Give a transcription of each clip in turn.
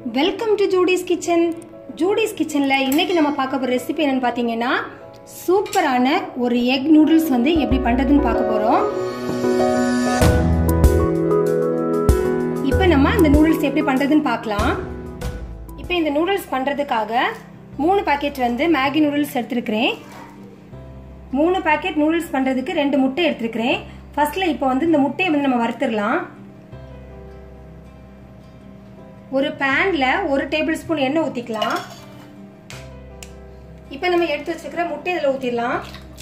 welcome to Judy's kitchen Judy's கிச்சனில் இன்னைக்கு நம்ம பார்க்க போகிற ரெசிபி என்னன்னு பார்த்தீங்கன்னா சூப்பரான ஒரு எக் நூடுல்ஸ் வந்து எப்படி பண்ணுறதுன்னு பார்க்க போகிறோம் இப்போ நம்ம இந்த நூடுல்ஸ் எப்படி பண்ணுறதுன்னு பார்க்கலாம் இப்போ இந்த நூடுல்ஸ் பண்ணுறதுக்காக மூணு பாக்கெட் வந்து மேகி நூடுல்ஸ் எடுத்துருக்கிறேன் மூணு பாக்கெட் நூடுல்ஸ் பண்ணுறதுக்கு ரெண்டு முட்டை எடுத்துருக்கிறேன் ஃபர்ஸ்ட்ல இப்போ வந்து இந்த முட்டையை வந்து நம்ம வறுத்துடலாம் ஒரு பேன்ல ஒரு டேபிள் ஸ்பூன் எண்ணெய் ஊற்றிக்கலாம் இப்போ நம்ம எடுத்து வச்சுக்கிற முட்டை இதில் ஊற்றிடலாம்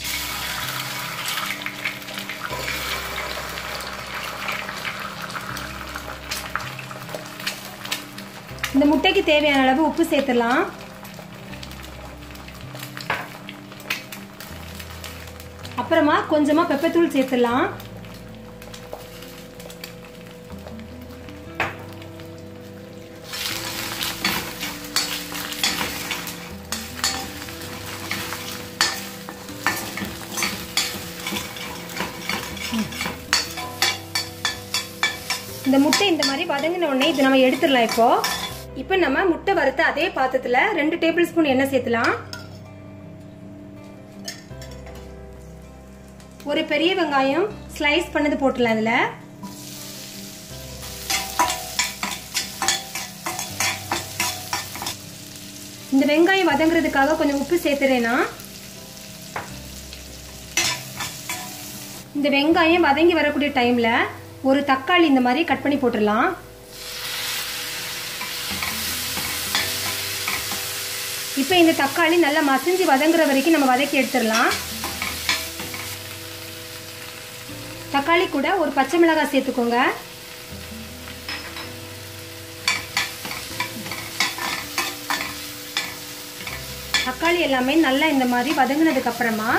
இந்த முட்டைக்கு தேவையான அளவு உப்பு சேர்த்துடலாம் அப்புறமா கொஞ்சமா பெப்பத்தூள் சேர்த்துடலாம் இந்த முட்டை இந்த மாதிரி வதங்கின உடனே இதை நம்ம எடுத்துடலாம் இப்போ இப்போ நம்ம முட்டை வறுத்த அதே பாத்திரத்துல ரெண்டு டேபிள் ஸ்பூன் எண்ணெய் சேர்த்துலாம் ஒரு பெரிய வெங்காயம் ஸ்லைஸ் பண்ணது போட்டுடலாம் இதுல இந்த வெங்காயம் வதங்குறதுக்காக கொஞ்சம் உப்பு சேர்த்துறேன்னா இந்த வெங்காயம் வதங்கி வரக்கூடிய டைம்ல ஒரு தக்காளி இந்த மாதிரி கட் பண்ணி போட்டுடலாம் இப்போ இந்த தக்காளி நல்லா மசிஞ்சு வதங்குற வரைக்கும் நம்ம வதக்கி எடுத்துடலாம் தக்காளி கூட ஒரு பச்சை மிளகாய் சேர்த்துக்கோங்க தக்காளி எல்லாமே நல்லா இந்த மாதிரி வதங்கினதுக்கு அப்புறமா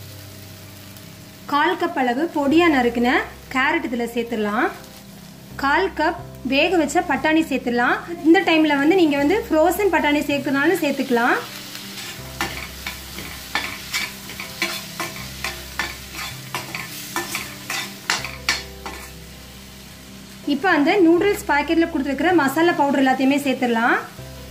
கால் கப் அளவு பொடியாக நறுக்குன கேரட் இதில் சேர்த்துடலாம் கால் கப் வேக வச்ச பட்டாணி சேர்த்துடலாம் இந்த டைமில் வந்து நீங்கள் வந்து ஃப்ரோசன் பட்டாணி சேர்க்கணுனாலும் சேர்த்துக்கலாம் இப்போ அந்த நூடுல்ஸ் பாக்கெட்டில் கொடுத்துருக்கிற மசாலா பவுடர் எல்லாத்தையுமே சேர்த்துடலாம்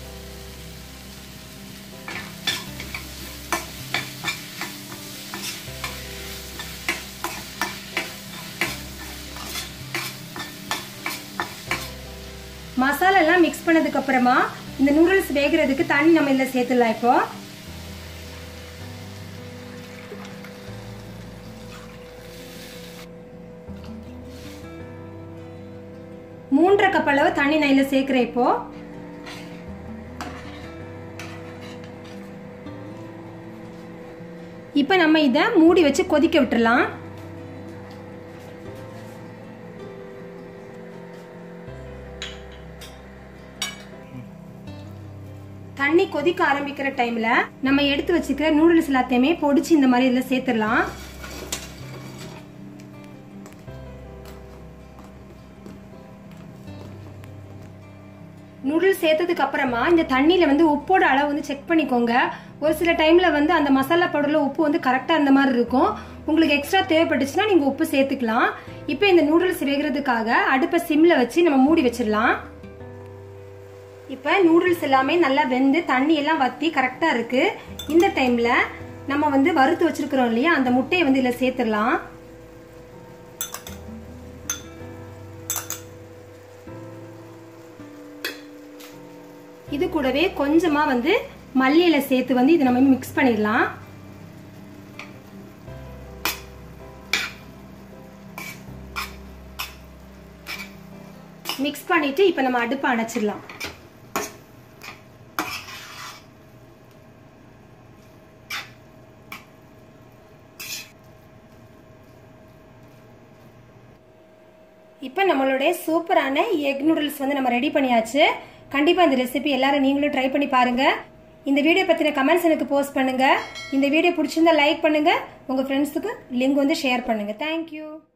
மசாலா எல்லாம் மிக்ஸ் பண்ணதுக்கு அப்புறமா இந்த நூடுல்ஸ் வேகிறதுக்கு தண்ணி நம்ம இதில் சேர்த்துடலாம் இப்போ மூன்றரை கப் அளவு தண்ணி நான் இதில் சேர்க்கிறேன் இப்போ இப்போ நம்ம இதை மூடி வச்சு கொதிக்க விட்டுறலாம் தண்ணி கொதிக்க ஆரம்பிக்கிற டைம்ல நம்ம எடுத்து வச்சுக்கிற நூடுல்ஸ் எல்லாத்தையுமே பொடிச்சு இந்த மாதிரி இதுல சேர்த்துடலாம் நூடுல்ஸ் சேர்த்ததுக்கு அப்புறமா இந்த தண்ணியில வந்து உப்போட அளவு வந்து செக் பண்ணிக்கோங்க ஒரு சில டைம்ல வந்து அந்த மசாலா பவுடர்ல உப்பு வந்து கரெக்டா அந்த மாதிரி இருக்கும் உங்களுக்கு எக்ஸ்ட்ரா தேவைப்பட்டுச்சுன்னா நீங்க உப்பு சேர்த்துக்கலாம் இப்போ இந்த நூடுல்ஸ் வேகிறதுக்காக அடுப்பை சிம்ல வச்சு நம்ம மூடி வச்சிடலாம் இப்போ நூடுல்ஸ் எல்லாமே நல்லா வெந்து தண்ணி எல்லாம் வத்தி கரெக்டாக இருக்கு இந்த டைம்ல நம்ம வந்து வறுத்து வச்சிருக்கிறோம் இல்லையா அந்த முட்டையை வந்து இதில் சேர்த்துடலாம் இது கூடவே கொஞ்சமா வந்து மல்லியில சேர்த்து வந்து இதை நம்ம மிக்ஸ் பண்ணிடலாம் மிக்ஸ் பண்ணிட்டு இப்போ நம்ம அடுப்பை அணைச்சிடலாம் இப்போ நம்மளுடைய சூப்பரான எக் நூடுல்ஸ் வந்து நம்ம ரெடி பண்ணியாச்சு கண்டிப்பாக இந்த ரெசிபி எல்லாரும் நீங்களும் ட்ரை பண்ணி பாருங்க இந்த வீடியோ பற்றின கமெண்ட்ஸ் எனக்கு போஸ்ட் பண்ணுங்க இந்த வீடியோ பிடிச்சிருந்தா லைக் பண்ணுங்க உங்க ஃப்ரெண்ட்ஸுக்கு லிங்க் வந்து ஷேர் பண்ணுங்க தேங்க்யூ